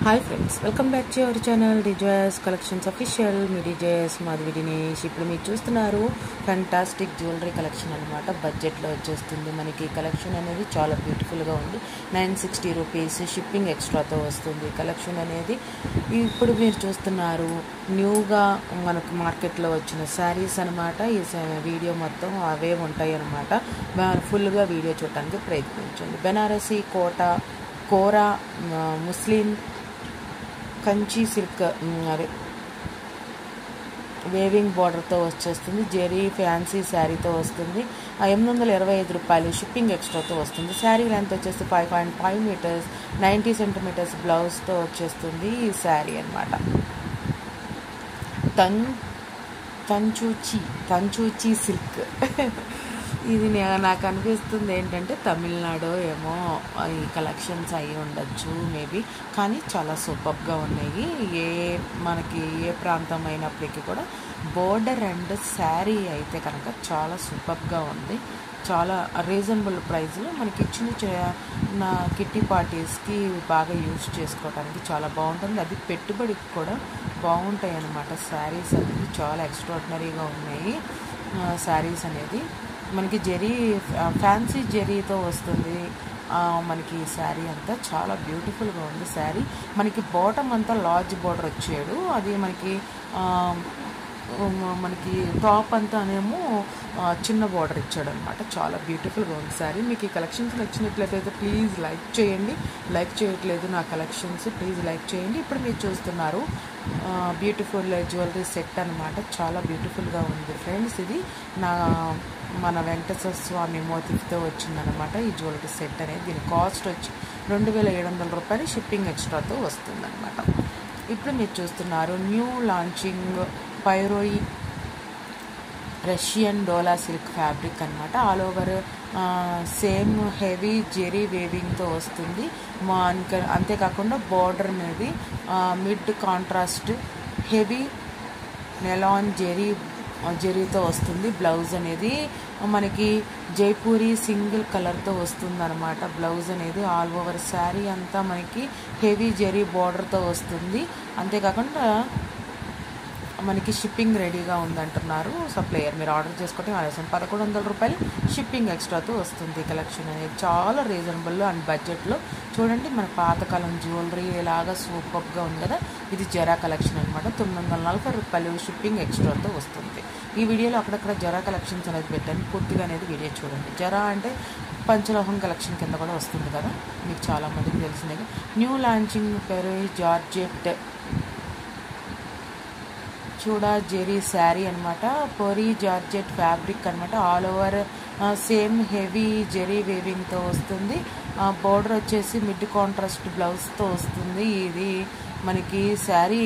hi friends welcome back to our channel డిజాయస్ collections official మీ డిజాయస్ మాది విడినేష్ ఇప్పుడు మీరు చూస్తున్నారు ఫ్యాంటాస్టిక్ జ్యువెలరీ కలెక్షన్ అనమాట బడ్జెట్లో వచ్చేస్తుంది మనకి కలెక్షన్ అనేది చాలా బ్యూటిఫుల్గా ఉంది నైన్ సిక్స్టీ రూపీస్ షిప్పింగ్ ఎక్స్ట్రాతో వస్తుంది కలెక్షన్ అనేది ఇప్పుడు మీరు చూస్తున్నారు న్యూగా మనకు మార్కెట్లో వచ్చిన శారీస్ అనమాట ఈ స- వీడియో మొత్తం అవే ఉంటాయి అనమాట ఫుల్గా వీడియో చూడటానికి ప్రయత్నించండి బెనారసీ కోట కోరా ఆ, ముస్లిం కంచి సిల్క్ ఉమ్, అదే వేవింగ్ బార్డర్తో వచ్చేస్తుంది జెరీ ఫ్యాన్సీ శారీతో వస్తుంది ఆ ఎనిమిది వందల ఇరవై ఐదు రూపాయలు షిప్పింగ్ ఎక్స్ట్రాతో వస్తుంది శారీ లెంత్ వచ్చేసి five point five metres ninety centimetres బ్లౌజ్తో వచ్చేస్తుంది ఈ శారీ అనమాట తన్ తంచూచి తంచూచి సిల్క్ ఇది నే- నాకు అనిపిస్తుంది ఏంటంటే తమిళనాడు ఏమో ఈ కలెక్షన్స్ అయి ఉండొచ్చు మేబీ కానీ చాలా సూపర్గా ఉన్నాయి ఏ మనకి ఏ ప్రాంతం అయినప్పటికీ కూడా బోర్డర్ అండ్ శారీ అయితే కనుక చాలా సూపర్గా ఉంది చాలా రీజనబుల్ ప్రైస్లో మనకి చిన్న చిన్న కిట్టి పార్టీస్కి బాగా యూజ్ చేసుకోవడానికి చాలా బాగుంటుంది అది పెట్టుబడికి కూడా బాగుంటాయి అన్నమాట శారీస్ అనేది చాలా ఎక్స్ట్రాడినరీగా ఉన్నాయి శారీస్ అనేది మనకి జరీ ఫ్యాన్సీ జరీతో వస్తుంది ఆ, మనకి ఈ శారీ అంతా చాలా బ్యూటిఫుల్గా ఉంది శారీ మనకి బాటమ్ అంతా లార్జ్ బార్డర్ వచ్చాడు అది మనకి ఆ, మ- మనకి టాప్ అంతానేమో ఆ, చిన్న బార్డర్ ఇచ్చాడు అనమాట చాలా బ్యూటిఫుల్గా ఉంది శారీ మీకు ఈ కలెక్షన్స్ నచ్చినట్లయితే ప్లీజ్ లైక్ చేయండి లైక్ చేయట్లేదు నా కలెక్షన్స్ ప్లీజ్ లైక్ చేయండి ఇప్పుడు మీరు చూస్తున్నారు బ్యూటిఫుల్ జ్యువెలరీ సెట్ అనమాట చాలా బ్యూటిఫుల్గా ఉంది ఫ్రెండ్స్ ఇది నా మన వెంకటేశ్వర స్వామి మోతిఫ్తో వచ్చిందనమాట ఈ జ్యువెలరీ సెట్ అనేది దీని కాస్ట్ వచ్చి రెండు వేల ఏడు వందల రూపాయలు షిప్పింగ్ ఎక్స్ట్రాతో వస్తుందన్నమాట ఇప్పుడు మీరు చూస్తున్నారు న్యూ లాంచింగ్ పైరోయి రష్యన్ డోలా సిల్క్ ఫ్యాబ్రిక్ అనమాట all over same heavy zari వేవింగ్తో వస్తుంది మా ఇంకా అంతేకాకుండా బార్డర్ అనేది mid contrast heavy nylon zari జెరీతో వస్తుంది బ్లౌజ్ అనేది మనకి జైపూరి సింగిల్ కలర్తో వస్తుంది అనమాట బ్లౌజ్ అనేది ఆల్ ఓవర్ శారీ అంతా మనకి హెవీ జెరీ బార్డర్తో వస్తుంది అంతేకాకుండా మనకి షిప్పింగ్ రెడీగా ఉందంటున్నారు సప్లయర్ మీరు ఆర్డర్ చేసుకుంటే ఆలస్యం పదకొండు వందల రూపాయలు షిప్పింగ్ ఎక్స్ట్రాతో వస్తుంది కలెక్షన్ అనేది చాలా రీజనబుల్ అండ్ బడ్జెట్లో చూడండి మన పాతకాలం జ్యువెలరీ లాగా సూపర్గా ఉంది కదా ఇది జరా కలెక్షన్ అనమాట తొమ్మిది వందల నలభై రూపాయలు షిప్పింగ్ ఎక్స్ట్రాతో వస్తుంది ఈ వీడియోలో అక్కడక్కడ జరా కలెక్షన్స్ అనేది పెట్టాను పూర్తిగా అనేది వీడియో చూడండి జరా అంటే పంచలోహం కలెక్షన్ కింద కూడా వస్తుంది కదా మీకు చాలా మందికి తెలిసినది న్యూ లాంచింగ్ పేరు జార్జెట్ చూడా జెరీ శారీ అనమాట పొరి జార్జెట్ ఫ్యాబ్రిక్ అనమాట all over same heavy zari వేవింగ్తో వస్తుంది బోర్డర్ వచ్చేసి మిడ్ కాంట్రాస్ట్ బ్లౌజ్తో వస్తుంది ఇది మనకి శారీ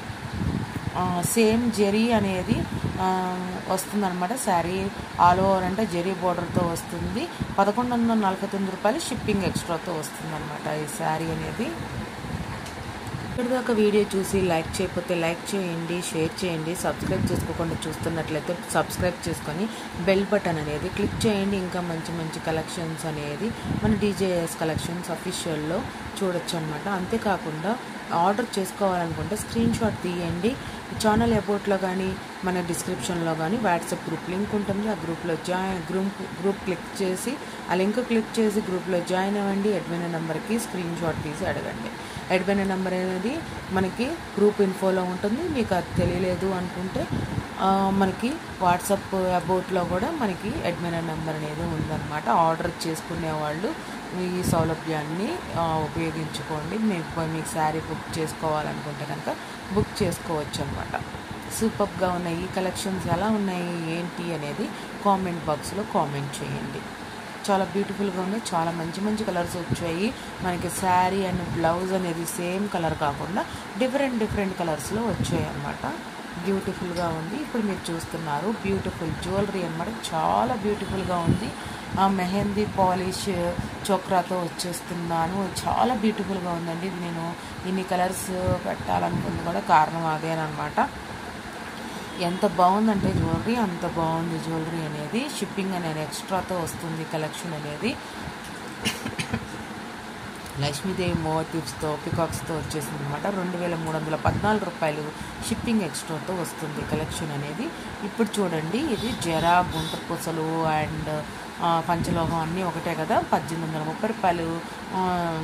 సేమ్ జెరీ అనేది వస్తుంది అనమాట శారీ ఆల్ ఓవర్ అంటే జెరీ బోర్డర్తో వస్తుంది పదకొండు వందల నలభై తొమ్మిది రూపాయలు షిప్పింగ్ ఎక్స్ట్రాతో వస్తుంది అనమాట ఈ శారీ అనేది ఇప్పటిదాకా వీడియో చూసి లైక్ చేయకపోతే లైక్ చేయండి షేర్ చేయండి సబ్స్క్రైబ్ చేసుకోకుండా చూస్తున్నట్లయితే సబ్స్క్రైబ్ చేసుకొని బెల్ బటన్ అనేది క్లిక్ చేయండి ఇంకా మంచి మంచి కలెక్షన్స్ అనేది మన డీజేఎస్ కలెక్షన్స్ అఫీషియల్లో చూడొచ్చు అనమాట అంతేకాకుండా ఆర్డర్ చేసుకోవాలనుకుంటే స్క్రీన్ షాట్ తీయండి ఛానల్ అబౌట్లో కానీ మన డిస్క్రిప్షన్లో కానీ వాట్సాప్ గ్రూప్ లింక్ ఉంటుంది ఆ గ్రూప్లో జాయిన్ గ్రూప్ గ్రూప్ క్లిక్ చేసి ఆ లింక్ క్లిక్ చేసి గ్రూప్లో జాయిన్ అవ్వండి అడ్మిన్ నెంబర్కి స్క్రీన్ షాట్ తీసి అడగండి అడ్మిన్ నెంబర్ అనేది మనకి గ్రూప్ ఇన్ఫోలో ఉంటుంది మీకు అది తెలియలేదు అనుకుంటే ఆ, మనకి వాట్సాప్ అబౌట్లో కూడా మనకి అడ్మిన్ నెంబర్ అనేది ఉందన్నమాట ఆర్డర్ చేసుకునే వాళ్ళు ఈ సౌలభ్యాన్ని ఆ, ఉపయోగించుకోండి మీకు మీకు శారీ బుక్ చేసుకోవాలనుకుంటే కనుక బుక్ చేసుకోవచ్చు అనమాట సూపర్గా ఉన్నాయి ఈ కలెక్షన్స్ ఎలా ఉన్నాయి ఏంటి అనేది కామెంట్ బాక్స్లో కామెంట్ చేయండి చాలా బ్యూటిఫుల్గా ఉన్నాయి చాలా మంచి మంచి కలర్స్ వచ్చాయి మనకి శారీ అండ్ బ్లౌజ్ అనేది సేమ్ కలర్ కాకుండా డిఫరెంట్ డిఫరెంట్ కలర్స్లో వచ్చాయి అనమాట బ్యూటిఫుల్గా ఉంది ఇప్పుడు మీరు చూస్తున్నారు బ్యూటిఫుల్ జ్యువెలరీ అనమాట చాలా బ్యూటిఫుల్గా ఉంది ఆ మెహందీ పాలిష్ చోక్రాతో వచ్చేస్తున్నాను చాలా బ్యూటిఫుల్గా ఉందండి ఇది నేను ఇన్ని కలర్స్ పెట్టాలనుకుంది కూడా కారణం అదేనమాట ఎంత బాగుందంటే జ్యువెలరీ అంత బాగుంది జ్యువెలరీ అనేది షిప్పింగ్ అనేది ఎక్స్ట్రాతో వస్తుంది కలెక్షన్ అనేది లక్ష్మీదేవి మోటివ్స్తో పికాక్స్తో వచ్చేసింది అనమాట రెండు వేల మూడు వందల పద్నాలుగు రూపాయలు షిప్పింగ్ ఎక్స్ట్రాతో వస్తుంది కలెక్షన్ అనేది ఇప్పుడు చూడండి ఇది జరా గుంట పూసలు అండ్ పంచలోహం అన్నీ ఒకటే కదా పద్దెనిమిది వందల ముప్పై రూపాయలు ఆ,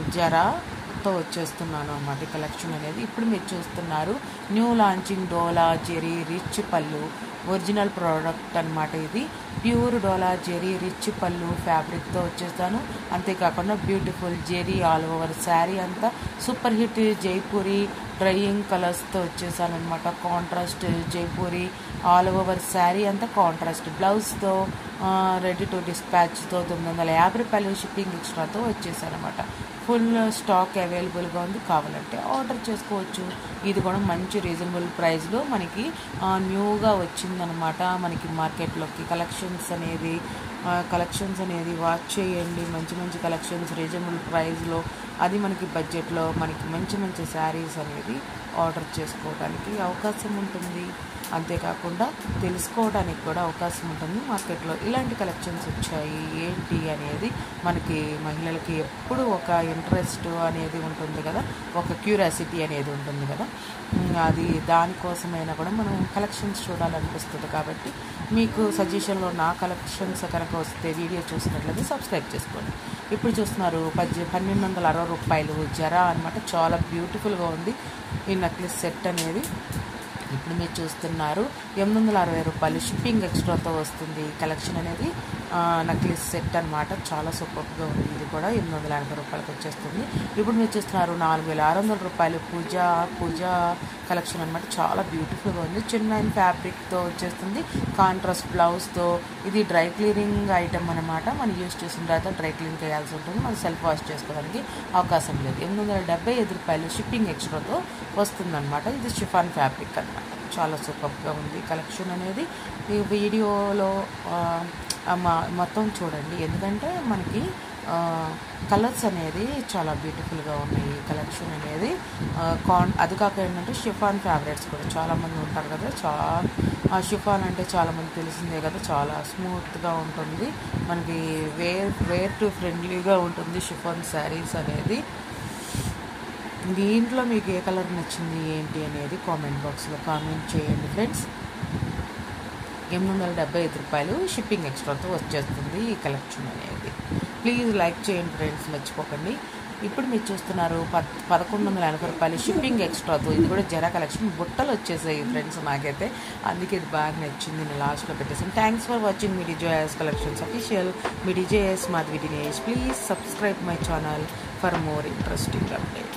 జరాతో వచ్చేస్తున్నాను అనమాట ఈ కలెక్షన్ అనేది ఇప్పుడు మీరు చూస్తున్నారు న్యూ లాంచింగ్ డోలా జెరీ రిచ్ పళ్ళు ఒరిజినల్ ప్రోడక్ట్ అన్నమాట ఇది ప్యూర్ డోలా జెరీ రిచ్ పళ్ళు ఫ్యాబ్రిక్తో వచ్చేస్తాను అంతేకాకుండా beautiful zari all over sari అంతా సూపర్ హిట్ జైపూరి డ్రైయింగ్ కలర్స్తో వచ్చేసాను అనమాట contrast Jaipuri all over sari అంతా కాంట్రాస్ట్ బ్లౌజ్తో రెడీ టు డిస్పాచ్తో తొమ్మిది వందల యాభై రూపాయలు షిప్పింగ్ ఎక్స్ట్రాతో వచ్చేసారనమాట ఫుల్ స్టాక్ అవైలబుల్గా ఉంది కావాలంటే ఆర్డర్ చేసుకోవచ్చు ఇది కూడా మంచి రీజనబుల్ ప్రైస్లో మనకి ఆ, న్యూగా వచ్చిందనమాట మనకి మార్కెట్లోకి కలెక్షన్స్ అనేది కలెక్షన్స్ అనేది వాచ్ చేయండి మంచి మంచి కలెక్షన్స్ రీజనబుల్ ప్రైస్లో అది మనకి బడ్జెట్లో మనకి మంచి మంచి శారీస్ అనేది ఆర్డర్ చేసుకోవడానికి అవకాశం ఉంటుంది అంతేకాకుండా తెలుసుకోవడానికి కూడా అవకాశం ఉంటుంది మార్కెట్లో ఇలాంటి కలెక్షన్స్ వచ్చాయి ఏంటి అనేది మనకి మహిళలకి ఎప్పుడు ఒక ఇంట్రెస్ట్ అనేది ఉంటుంది కదా ఒక క్యూరియాసిటీ అనేది ఉంటుంది కదా ఉమ్, అది దానికోసమైనా కూడా మనం కలెక్షన్స్ చూడాలనిపిస్తుంది కాబట్టి మీకు సజెషన్లో నా కలెక్షన్స్ కనుక వస్తే వీడియో చూసినట్లయితే సబ్స్క్రైబ్ చేసుకోండి ఇప్పుడు చూస్తున్నారు పద్దె పన్నెండు వందల అరవై రూపాయలు జరా అనమాట చాలా బ్యూటిఫుల్గా ఉంది ఈ నెక్లెస్ సెట్ అనేది ఇప్పుడు మీరు చూస్తున్నారు ఎనిమిది వందల అరవై రూపాయలు షిప్పింగ్ ఎక్స్ట్రాతో వస్తుంది ఈ కలెక్షన్ అనేది నక్లీస్ సెట్ అనమాట చాలా సూపర్గా ఉంది ఇది కూడా ఎనిమిది వందల ఎనభై రూపాయలకి వచ్చేస్తుంది ఇప్పుడు మీరు చూస్తున్నారు నాలుగు వేల ఆరు వందల రూపాయలు పూజ పూజ కలెక్షన్ అనమాట చాలా బ్యూటిఫుల్గా ఉంది చిన్న ఫ్యాబ్రిక్తో వచ్చేస్తుంది కాంట్రాస్ట్ బ్లౌజ్తో ఇది డ్రై క్లీనింగ్ ఐటమ్ అనమాట మనం యూస్ చేసిన తర్వాత డ్రై క్లీన్ చేయాల్సి ఉంటుంది మనం సెల్ఫ్ వాష్ చేసుకోవడానికి అవకాశం లేదు ఎనిమిది వందల డెబ్బై ఐదు రూపాయలు షిప్పింగ్ ఎక్స్ట్రాతో వస్తుందన్నమాట ఇది షిఫాన్ ఫ్యాబ్రిక్ అనమాట చాలా సూపర్గా ఉంది కలెక్షన్ అనేది ఈ వీడియోలో ఆ, ఆ మా- మొత్తం చూడండి ఎందుకంటే మనకి కలర్స్ అనేది చాలా బ్యూటిఫుల్గా ఉన్నాయి ఈ కలెక్షన్ అనేది ఆ, కాన్ అది కాక ఏంటంటే షిఫాన్ ఫ్యాబ్రిక్స్ కూడా చాలామంది ఉంటారు కదా చాలా షిఫాన్ అంటే చాలామంది తెలిసిందే కదా చాలా స్మూత్గా ఉంటుంది మనకి వేర్ వేర్ టు ఫ్రెండ్లీగా ఉంటుంది షిఫాన్ శారీస్ అనేది దీంట్లో మీకు ఏ కలర్ నచ్చింది ఏంటి అనేది కామెంట్ బాక్స్లో కామెంట్ చేయండి ఫ్రెండ్స్ ఎనిమిది వందల డెబ్బై ఐదు రూపాయలు షిప్పింగ్ ఎక్స్ట్రాతో వచ్చేస్తుంది ఈ కలెక్షన్ అనేది ప్లీజ్ లైక్ చేయండి ఫ్రెండ్స్ మర్చిపోకండి ఇప్పుడు మీరు చూస్తున్నారు పద్ పదకొండు వందల ఎనభై రూపాయలు షిప్పింగ్ ఎక్స్ట్రాతో ఇది కూడా జరా కలెక్షన్ బుట్టలు వచ్చేసాయి ఫ్రెండ్స్ నాకైతే అందుకే ఇది బాగా నచ్చింది నేను లాస్ట్లో పెట్టేసాను థ్యాంక్స్ ఫర్ వాచింగ్ మీ డిజోయస్ కలెక్షన్స్ అఫీషియల్ మీ డిజేఎస్ Madhavi Dinesh please subscribe my channel for more interesting update